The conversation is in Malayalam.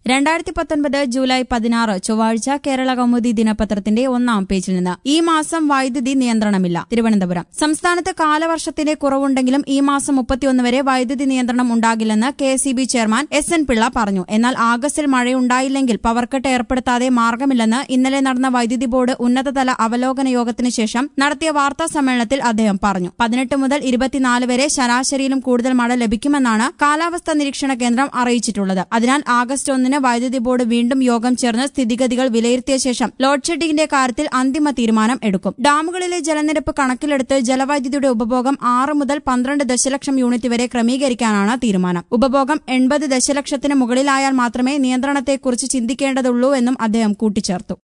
രണ്ടായിരത്തി പത്തൊൻപത് ജൂലൈ പതിനാറ് ചൊവ്വാഴ്ച കേരള കൗമുദി ദിനപത്രത്തിന്റെ ഒന്നാം പേജിൽ നിന്ന് ഈ മാസം വൈദ്യുതി നിയന്ത്രണമില്ല തിരുവനന്തപുരം സംസ്ഥാനത്ത് കാലവർഷത്തിന്റെ കുറവുണ്ടെങ്കിലും ഈ മാസം മുപ്പത്തിയൊന്ന് വരെ വൈദ്യുതി നിയന്ത്രണം ഉണ്ടാകില്ലെന്ന് K S chairman S N Pillai പറഞ്ഞു എന്നാൽ ആഗസ്റ്റിൽ മഴയുണ്ടായില്ലെങ്കിൽ പവർ കട്ട് ഏർപ്പെടുത്താതെ മാർഗമില്ലെന്ന് ഇന്നലെ നടന്ന വൈദ്യുതി ബോർഡ് ഉന്നതതല അവലോകന യോഗത്തിന് ശേഷം നടത്തിയ വാർത്താ സമ്മേളനത്തിൽ അദ്ദേഹം പറഞ്ഞു പതിനെട്ട് മുതൽ ഇരുപത്തിനാല് വരെ ശരാശരിയിലും കൂടുതൽ മഴ ലഭിക്കുമെന്നാണ് കാലാവസ്ഥാ നിരീക്ഷണ കേന്ദ്രം അറിയിച്ചിട്ടുള്ളത് അതിനാൽ ആഗസ്റ്റ് ഒന്നിന് വൈദ്യുതി ബോർഡ് വീണ്ടും യോഗം ചേർന്ന് സ്ഥിതിഗതികൾ വിലയിരുത്തിയ ശേഷം ലോഡ് ഷെഡിംഗിന്റെ കാര്യത്തിൽ അന്തിമ തീരുമാനം എടുക്കും ഡാമുകളിലെ ജലനിരപ്പ് കണക്കിലെടുത്ത് ജലവൈദ്യുതിയുടെ ഉപഭോഗം ആറ് മുതൽ പന്ത്രണ്ട് ദശലക്ഷം യൂണിറ്റ് വരെ ക്രമീകരിക്കാനാണ് തീരുമാനം ഉപഭോഗം എൺപത് ദശലക്ഷത്തിന് മുകളിലായാൽ മാത്രമേ നിയന്ത്രണത്തെക്കുറിച്ച് ചിന്തിക്കേണ്ടതുള്ളൂ എന്നും അദ്ദേഹം കൂട്ടിച്ചേർത്തു